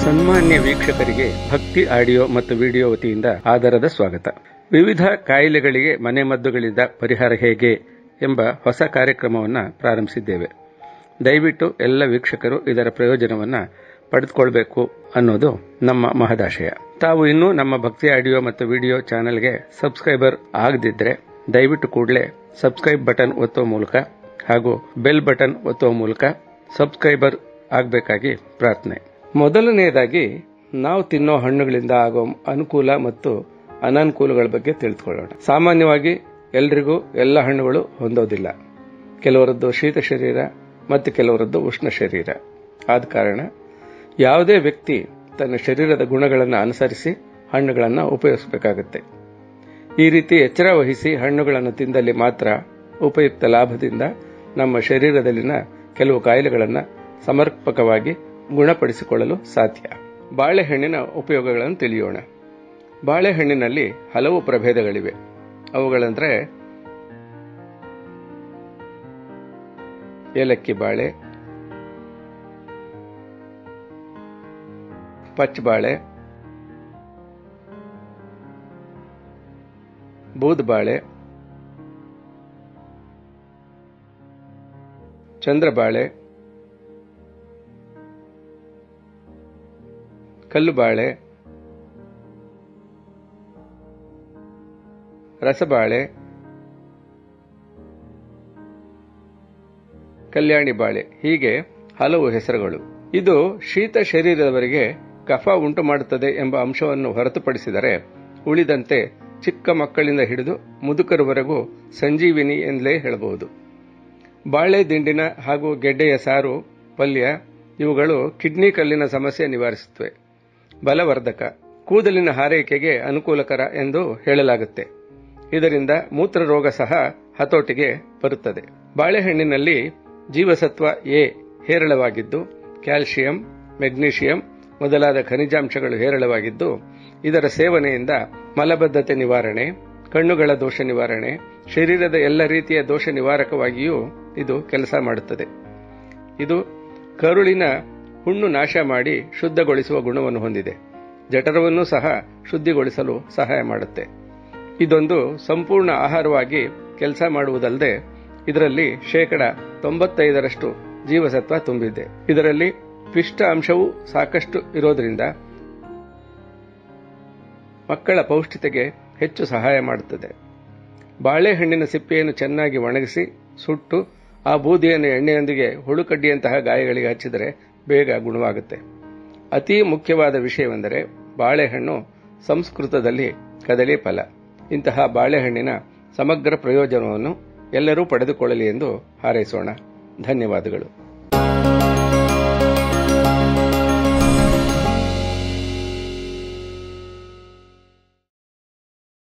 ಸನ್ಮಾನ್ಯ ವೀಕ್ಷಕರಿಗೆ ಭಕ್ತಿ ಆಡಿಯೋ ಮತ್ತು ವಿಡಿಯೋ ವತಿಯಿಂದ ಆದರದ ಸ್ವಾಗತ ವಿವಿಧ ಕಾಯಿಲೆಗಳಿಗೆ ಮನೆಮದ್ದುಗಳಿಂದ ಪರಿಹಾರ ಹೇಗೆ ಎಂಬ ಹೊಸ ಕಾರ್ಯಕ್ರಮವನ್ನು ಪ್ರಾರಂಭಿಸಿದ್ದೇವೆ ದಯವಿಟ್ಟು ಎಲ್ಲ ವೀಕ್ಷಕರು ಇದರ ಪ್ರಯೋಜನವನ್ನು ಪಡೆದುಕೊಳ್ಬೇಕು ಅನ್ನೋದು ನಮ್ಮ ಮಹದಾಶಯ ತಾವು ಇನ್ನೂ ನಮ್ಮ ಭಕ್ತಿ ಆಡಿಯೋ ಮತ್ತು ವಿಡಿಯೋ ಚಾನೆಲ್ಗೆ ಸಬ್ಸ್ಕ್ರೈಬರ್ ಆಗದಿದ್ರೆ ದಯವಿಟ್ಟು ಕೂಡಲೇ ಸಬ್ಸ್ಕ್ರೈಬ್ ಬಟನ್ ಒತ್ತುವ ಮೂಲಕ ಹಾಗೂ ಬೆಲ್ ಬಟನ್ ಒತ್ತುವ ಮೂಲಕ ಸಬ್ಸ್ಕ್ರೈಬರ್ ಆಗಬೇಕಾಗಿ ಪ್ರಾರ್ಥನೆ ಮೊದಲನೆಯದಾಗಿ ನಾವು ತಿನ್ನೋ ಹಣ್ಣುಗಳಿಂದ ಆಗೋ ಅನುಕೂಲ ಮತ್ತು ಅನಾನುಕೂಲಗಳ ಬಗ್ಗೆ ತಿಳಿದುಕೊಳ್ಳೋಣ ಸಾಮಾನ್ಯವಾಗಿ ಎಲ್ರಿಗೂ ಎಲ್ಲ ಹಣ್ಣುಗಳು ಹೊಂದೋದಿಲ್ಲ ಕೆಲವರದ್ದು ಶೀತ ಶರೀರ ಮತ್ತು ಕೆಲವರದ್ದು ಉಷ್ಣ ಶರೀರ ಆದ ಕಾರಣ ಯಾವುದೇ ವ್ಯಕ್ತಿ ತನ್ನ ಶರೀರದ ಗುಣಗಳನ್ನು ಅನುಸರಿಸಿ ಹಣ್ಣುಗಳನ್ನು ಉಪಯೋಗಿಸಬೇಕಾಗುತ್ತೆ ಈ ರೀತಿ ಎಚ್ಚರ ವಹಿಸಿ ಹಣ್ಣುಗಳನ್ನು ತಿಂದಲ್ಲಿ ಮಾತ್ರ ಉಪಯುಕ್ತ ಲಾಭದಿಂದ ನಮ್ಮ ಶರೀರದಲ್ಲಿನ ಕೆಲವು ಕಾಯಿಲೆಗಳನ್ನು ಸಮರ್ಪಕವಾಗಿ ಗುಣಪಡಿಸಿಕೊಳ್ಳಲು ಸಾಧ್ಯ ಬಾಳೆಹಣ್ಣಿನ ಉಪಯೋಗಗಳನ್ನು ತಿಳಿಯೋಣ ಬಾಳೆಹಣ್ಣಿನಲ್ಲಿ ಹಲವು ಪ್ರಭೇದಗಳಿವೆ ಅವುಗಳಂದ್ರೆ ಏಲಕ್ಕಿ ಬಾಳೆ ಪಚ್ಚಬಾಳೆ ಬೂದ್ಬಾಳೆ ಚಂದ್ರಬಾಳೆ ಕಲ್ಲುಬಾಳೆ ರಸಬಾಳೆ ಕಲ್ಯಾಣಿ ಬಾಳೆ ಹೀಗೆ ಹಲವು ಹೆಸರುಗಳು ಇದು ಶೀತ ಶರೀರದವರಿಗೆ ಕಫ ಉಂಟು ಮಾಡುತ್ತದೆ ಎಂಬ ಅಂಶವನ್ನು ಹೊರತುಪಡಿಸಿದರೆ ಉಳಿದಂತೆ ಚಿಕ್ಕ ಮಕ್ಕಳಿಂದ ಹಿಡಿದು ಮುದುಕರವರೆಗೂ ಸಂಜೀವಿನಿ ಎಂದಲೇ ಹೇಳಬಹುದು ಬಾಳೆ ದಿಂಡಿನ ಹಾಗೂ ಗೆಡ್ಡೆಯ ಸಾರು ಪಲ್ಯ ಇವುಗಳು ಕಿಡ್ನಿ ಕಲ್ಲಿನ ಸಮಸ್ಯೆ ನಿವಾರಿಸುತ್ತವೆ ಬಲವರ್ಧಕ ಕೂದಲಿನ ಹಾರೈಕೆಗೆ ಅನುಕೂಲಕರ ಎಂದು ಹೇಳಲಾಗುತ್ತೆ ಇದರಿಂದ ಮೂತ್ರರೋಗ ಸಹ ಹತೋಟಿಗೆ ಬರುತ್ತದೆ ಬಾಳೆಹಣ್ಣಿನಲ್ಲಿ ಜೀವಸತ್ವ ಎ ಹೇರಳವಾಗಿದ್ದು ಕ್ಯಾಲ್ಸಿಯಂ ಮೆಗ್ನೀಷಿಯಂ ಮೊದಲಾದ ಖನಿಜಾಂಶಗಳು ಹೇರಳವಾಗಿದ್ದು ಇದರ ಸೇವನೆಯಿಂದ ಮಲಬದ್ಧತೆ ನಿವಾರಣೆ ಕಣ್ಣುಗಳ ದೋಷ ನಿವಾರಣೆ ಶರೀರದ ಎಲ್ಲ ರೀತಿಯ ದೋಷ ನಿವಾರಕವಾಗಿಯೂ ಇದು ಕೆಲಸ ಮಾಡುತ್ತದೆ ಇದು ಕರುಳಿನ ಹುಣ್ಣು ನಾಶ ಮಾಡಿ ಶುದ್ಧಗೊಳಿಸುವ ಗುಣವನ್ನು ಹೊಂದಿದೆ ಜಠರವನ್ನು ಸಹ ಶುದ್ಧಿಗೊಳಿಸಲು ಸಹಾಯ ಮಾಡುತ್ತೆ ಇದೊಂದು ಸಂಪೂರ್ಣ ಆಹಾರವಾಗಿ ಕೆಲಸ ಮಾಡುವುದಲ್ಲದೆ ಇದರಲ್ಲಿ ಶೇಕಡ ತೊಂಬತ್ತೈದರಷ್ಟು ಜೀವಸತ್ವ ತುಂಬಿದೆ ಇದರಲ್ಲಿ ಪಿಷ್ಟ ಅಂಶವೂ ಸಾಕಷ್ಟು ಇರೋದ್ರಿಂದ ಮಕ್ಕಳ ಪೌಷ್ಟಿತೆಗೆ ಹೆಚ್ಚು ಸಹಾಯ ಮಾಡುತ್ತದೆ ಬಾಳೆಹಣ್ಣಿನ ಸಿಪ್ಪೆಯನ್ನು ಚೆನ್ನಾಗಿ ಒಣಗಿಸಿ ಸುಟ್ಟು ಆ ಬೂದಿಯನ್ನು ಎಣ್ಣೆಯೊಂದಿಗೆ ಹುಳುಕಡ್ಡಿಯಂತಹ ಗಾಯಗಳಿಗೆ ಹಚ್ಚಿದರೆ ಬೇಗ ಗುಣವಾಗುತ್ತೆ ಅತಿ ಮುಖ್ಯವಾದ ವಿಷಯವೆಂದರೆ ಬಾಳೆಹಣ್ಣು ಸಂಸ್ಕೃತದಲ್ಲಿ ಕದಳಿ ಫಲ ಇಂತಹ ಬಾಳೆಹಣ್ಣಿನ ಸಮಗ್ರ ಪ್ರಯೋಜನವನ್ನು ಎಲ್ಲರೂ ಪಡೆದುಕೊಳ್ಳಲಿ ಎಂದು ಹಾರೈಸೋಣ ಧನ್ಯವಾದಗಳು